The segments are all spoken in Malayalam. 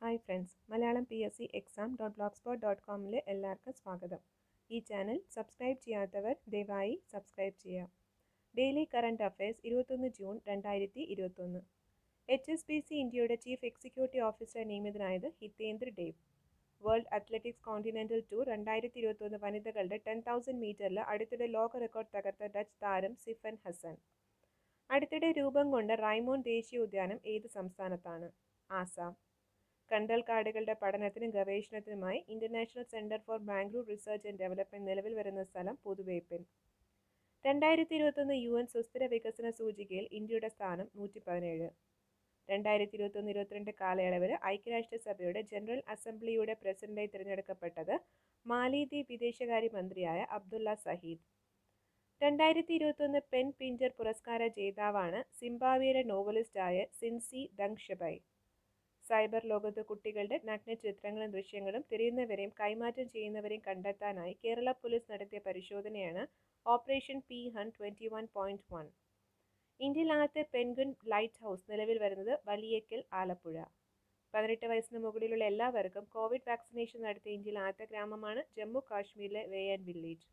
hi friends Malayalam P S C exam dot blogspot dot കോമിലെ എല്ലാവർക്കും സ്വാഗതം ഈ ചാനൽ സബ്സ്ക്രൈബ് ചെയ്യാത്തവർ ദയവായി സബ്സ്ക്രൈബ് ചെയ്യാം ഡെയിലി കറണ്ട് അഫയേഴ്സ് ഇരുപത്തൊന്ന് ജൂൺ രണ്ടായിരത്തി ഇരുപത്തൊന്ന് എച്ച് എസ് ബി സി ഇന്ത്യയുടെ ചീഫ് എക്സിക്യൂട്ടീവ് ഓഫീസർ നിയമിതനായത് Hitendra Dave world athletics continental tour രണ്ടായിരത്തി ഇരുപത്തൊന്ന് വനിതകളുടെ ടെൻ തൗസൻഡ് മീറ്ററിൽ അടുത്തിടെ ലോക റെക്കോർഡ് തകർത്ത ഡച്ച് താരം സിഫൻ ഹസൻ അടുത്തിടെ രൂപം കൊണ്ട റൈമോൺ ദേശീയ ഉദ്യാനം ഏത് സംസ്ഥാനത്താണ് ആസാം കണ്ടൽ കാടുകളുടെ പഠനത്തിനും ഗവേഷണത്തിനുമായി international centre for Bangalore research and development നിലവിൽ വരുന്ന സ്ഥലം പുതുവേപ്പിൻ രണ്ടായിരത്തി ഇരുപത്തൊന്ന് യു എൻ സുസ്ഥിര വികസന സൂചികയിൽ ഇന്ത്യയുടെ സ്ഥാനം നൂറ്റി പതിനേഴ് രണ്ടായിരത്തി ഇരുപത്തൊന്ന് ഇരുപത്തിരണ്ട് കാലയളവിൽ ഐക്യരാഷ്ട്രസഭയുടെ ജനറൽ അസംബ്ലിയുടെ പ്രസിഡന്റായി തിരഞ്ഞെടുക്കപ്പെട്ടത് മാലിദ്വീപ് വിദേശകാര്യ മന്ത്രിയായ അബ്ദുള്ള സഹീദ് രണ്ടായിരത്തി ഇരുപത്തൊന്ന് പെൻ പിഞ്ചർ പുരസ്കാര ജേതാവാണ് സിംബാബ്വേയുടെ നോവലിസ്റ്റായ സിൻസി ദങ്ഷബൈ സൈബർ ലോകത്ത് കുട്ടികളുടെ നഗ്ന ചിത്രങ്ങളും ദൃശ്യങ്ങളും തിരയുന്നവരെയും കൈമാറ്റം ചെയ്യുന്നവരെയും കണ്ടെത്താനായി കേരള പോലീസ് നടത്തിയ പരിശോധനയാണ് operation P hunt twenty one point one ഇന്ത്യയിലാകത്തെ പെൻഗുൻ ലൈറ്റ് ഹൗസ് നിലവിൽ വരുന്നത് വലിയക്കൽ ആലപ്പുഴ പതിനെട്ട് വയസ്സിന് മുകളിലുള്ള എല്ലാവർക്കും കോവിഡ് വാക്സിനേഷൻ നടത്തിയ ഇന്ത്യയിൽ ആദ്യത്തെ ഗ്രാമമാണ് ജമ്മു കാശ്മീരിലെ വേയൻ വില്ലേജ്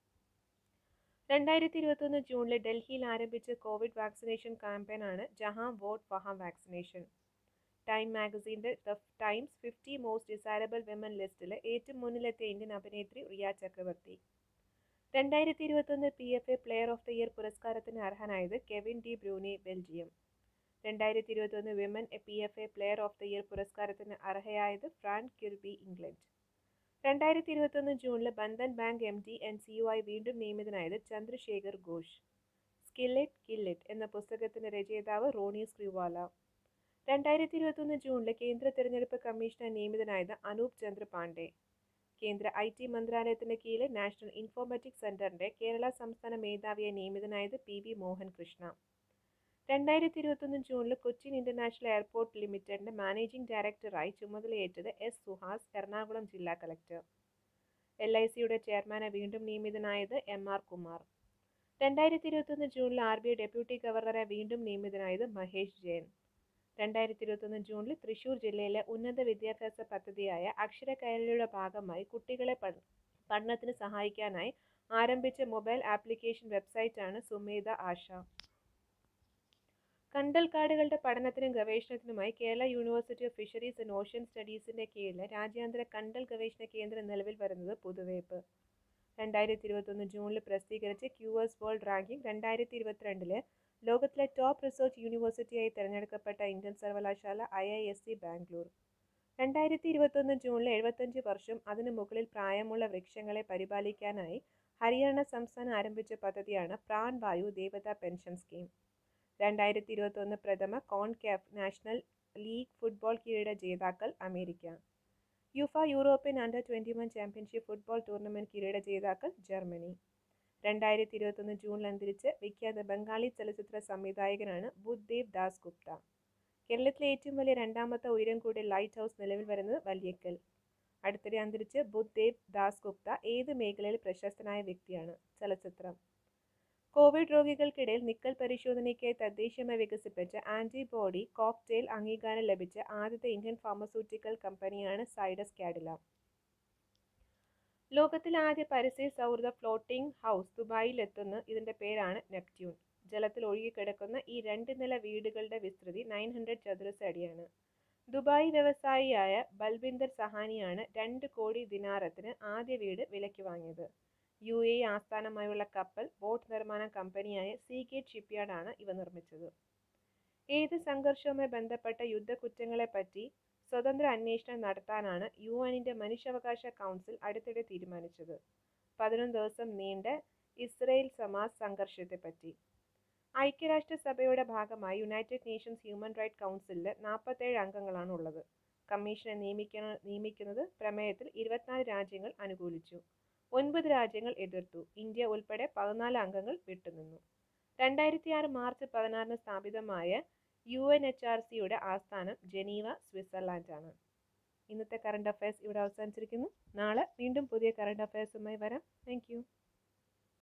രണ്ടായിരത്തി ഇരുപത്തൊന്ന് ജൂണിൽ ഡൽഹിയിൽ ആരംഭിച്ച കോവിഡ് വാക്സിനേഷൻ ക്യാമ്പയിനാണ് Jahan vote Wahan vaccination time മാഗസീൻ്റെ the Times fifty most desirable women ലിസ്റ്റിൽ ഏറ്റവും മുന്നിലെത്തിയ ഇന്ത്യൻ അഭിനേത്രി റിയ ചക്രവർത്തി രണ്ടായിരത്തി ഇരുപത്തൊന്ന് P F A player of the year പുരസ്കാരത്തിന് അർഹനായത് കെവിൻ ഡി ബ്രൂനി ബെൽജിയം രണ്ടായിരത്തി ഇരുപത്തൊന്ന് women P F A player of the year പുരസ്കാരത്തിന് അർഹയായത് ഫ്രാൻ കിർബി ഇംഗ്ലണ്ട് രണ്ടായിരത്തി ഇരുപത്തൊന്ന് ജൂണിൽ Bandhan bank M D and CEO ആയി വീണ്ടും നിയമിതനായത് ചന്ദ്രശേഖർ ഘോഷ് സ്കില്ലിറ്റ് കില്ലിറ്റ് എന്ന പുസ്തകത്തിന്റെ രചയിതാവ് റോണി സ്ക്രിവാല രണ്ടായിരത്തി ഇരുപത്തൊന്ന് ജൂണിൽ കേന്ദ്ര തെരഞ്ഞെടുപ്പ് കമ്മീഷണർ നിയമിതനായത് അനൂപ് ചന്ദ്ര പാണ്ഡെ കേന്ദ്ര ഐ ടി മന്ത്രാലയത്തിന് കീഴിലെ നാഷണൽ ഇൻഫോർമാറ്റിക്സ് സെന്ററിന്റെ കേരള സംസ്ഥാന മേധാവിയെ നിയമിതനായത് പി വി മോഹൻ കൃഷ്ണ രണ്ടായിരത്തി ഇരുപത്തൊന്ന് ജൂണിൽ കൊച്ചിൻ ഇന്റർനാഷണൽ എയർപോർട്ട് ലിമിറ്റഡിന്റെ മാനേജിംഗ് ഡയറക്ടറായി ചുമതലയേറ്റത് എസ് സുഹാസ് എറണാകുളം ജില്ലാ കളക്ടർ എൽ ഐ സിയുടെ ചെയർമാനെ വീണ്ടും നിയമിതനായത് എം ആർ കുമാർ രണ്ടായിരത്തി ഇരുപത്തൊന്ന് ജൂണിൽ ആർ ബി ഐ ഡെപ്യൂട്ടി ഗവർണറെ വീണ്ടും നിയമിതനായത് മഹേഷ് ജെയിൻ രണ്ടായിരത്തി ഇരുപത്തൊന്ന് ജൂണിൽ തൃശൂർ ജില്ലയിലെ ഉന്നത വിദ്യാഭ്യാസ പദ്ധതിയായ അക്ഷര കൈരളിയുടെ ഭാഗമായി കുട്ടികളെ പഠനത്തിന് സഹായിക്കാനായി ആരംഭിച്ച മൊബൈൽ ആപ്ലിക്കേഷൻ വെബ്സൈറ്റാണ് സുമേധ ആശ കണ്ടൽക്കാടുകളുടെ പഠനത്തിനും ഗവേഷണത്തിനുമായി Kerala university of fisheries and ocean സ്റ്റഡീസിന്റെ കീഴിൽ രാജ്യാന്തര കണ്ടൽ ഗവേഷണ കേന്ദ്രം നിലവിൽ വരുന്നത് പുതുവേപ്പ് രണ്ടായിരത്തി ഇരുപത്തൊന്ന് ജൂണിൽ പ്രസിദ്ധീകരിച്ച ക്യു എസ് വേൾഡ് റാങ്കിംഗ് രണ്ടായിരത്തി ഇരുപത്തിരണ്ടില് ലോകത്തിലെ ടോപ്പ് റിസർച്ച് യൂണിവേഴ്സിറ്റിയായി തിരഞ്ഞെടുക്കപ്പെട്ട ഇന്ത്യൻ സർവകലാശാല I I S C Bangalore രണ്ടായിരത്തി ഇരുപത്തൊന്ന് ജൂണിൽ എഴുപത്തഞ്ച് വർഷം അതിനു മുകളിൽ പ്രായമുള്ള വൃക്ഷങ്ങളെ പരിപാലിക്കാനായി ഹരിയാന സംസ്ഥാനം ആരംഭിച്ച പദ്ധതിയാണ് പ്രാൺ വായു ദേവത പെൻഷൻ സ്കീം രണ്ടായിരത്തി ഇരുപത്തൊന്ന് പ്രഥമ കോൺകാഫ് നാഷണൽ ലീഗ് ഫുട്ബോൾ കിരീട ജേതാക്കൾ America UEFA European under twenty one championship football tournament കിരീട ജേതാക്കൾ ജർമ്മനി രണ്ടായിരത്തി ഇരുപത്തൊന്ന് ജൂണിൽ അന്തരിച്ച് വിഖ്യാത ബംഗാളി ചലച്ചിത്ര സംവിധായകനാണ് ബുദ്ധദേവ് ദാസ് ഗുപ്ത കേരളത്തിലെ ഏറ്റവും വലിയ രണ്ടാമത്തെ ഉയരം കൂടിയ ലൈറ്റ് ഹൗസ് നിലവിൽ വരുന്നത് വലിയക്കൽ അടുത്തിടെ അന്തരിച്ച് ബുദ്ധദേവ് ദാസ് ഗുപ്ത ഏത് മേഖലയിൽ പ്രശസ്തനായ വ്യക്തിയാണ് ചലച്ചിത്രം കോവിഡ് രോഗികൾക്കിടയിൽ നിക്കൽ പരിശോധനയ്ക്കായി തദ്ദേശീയമായി വികസിപ്പിച്ച ആന്റിബോഡി കോക്ടെയിൽ അംഗീകാരം ലഭിച്ച ആദ്യത്തെ ഇന്ത്യൻ ഫാർമസ്യൂട്ടിക്കൽ കമ്പനിയാണ് സൈഡസ് കാഡില ലോകത്തിലെ ആദ്യ പരിസ്ഥിതി സൗഹൃദ ഫ്ലോട്ടിംഗ് ഹൗസ് ദുബായിലെത്തുന്ന ഇതിന്റെ പേരാണ് നെപ്റ്റ്യൂൺ ജലത്തിൽ ഒഴുകിക്കിടക്കുന്ന ഈ രണ്ട് നില വീടുകളുടെ വിസ്തൃതി നയൻ ഹൺഡ്രഡ് ചതുരശ്ര അടിയാണ് ദുബായ് വ്യവസായിയായ ബൽബിന്ദർ സഹാനിയാണ് രണ്ട് കോടി ദിനാറത്തിന് ആദ്യ വീട് വിലയ്ക്ക് വാങ്ങിയത് യു എ ആസ്ഥാനമായുള്ള കപ്പൽ ബോട്ട് നിർമ്മാണ കമ്പനിയായ സീ ഗേറ്റ് ഷിപ്പ്യാർഡാണ് ഇവ നിർമ്മിച്ചത് ഏത് സംഘർഷവുമായി ബന്ധപ്പെട്ട യുദ്ധക്കുറ്റങ്ങളെപ്പറ്റി സ്വതന്ത്ര അന്വേഷണം നടത്താനാണ് യു എന്നിൻ്റെ മനുഷ്യാവകാശ കൗൺസിൽ അടുത്തിടെ തീരുമാനിച്ചത് പതിനൊന്ന് ദിവസം നീണ്ട ഇസ്രയേൽ സമാസ് സംഘർഷത്തെപ്പറ്റി ഐക്യരാഷ്ട്രസഭയുടെ ഭാഗമായി യുണൈറ്റഡ് നേഷൻസ് ഹ്യൂമൻ റൈറ്റ് കൗൺസിലിൽ നാൽപ്പത്തേഴ് അംഗങ്ങളാണ് ഉള്ളത് കമ്മീഷനെ നിയമിക്കുന്ന നിയമിക്കുന്നത് പ്രമേയത്തിൽ ഇരുപത്തിനാല് രാജ്യങ്ങൾ അനുകൂലിച്ചു ഒൻപത് രാജ്യങ്ങൾ എതിർത്തു ഇന്ത്യ ഉൾപ്പെടെ പതിനാല് അംഗങ്ങൾ വിട്ടുനിന്നു രണ്ടായിരത്തി ആറ് മാർച്ച് പതിനാറിന് സ്ഥാപിതമായ യു എൻ എച്ച് ആർ സിയുടെ ആസ്ഥാനം ജനീവ സ്വിറ്റ്സർലാൻഡാണ് ഇന്നത്തെ കറണ്ട് അഫയേഴ്സ് ഇവിടെ അവസാനിച്ചിരിക്കുന്നു നാളെ വീണ്ടും പുതിയ കറണ്ട് അഫയേഴ്സുമായി വരാം താങ്ക്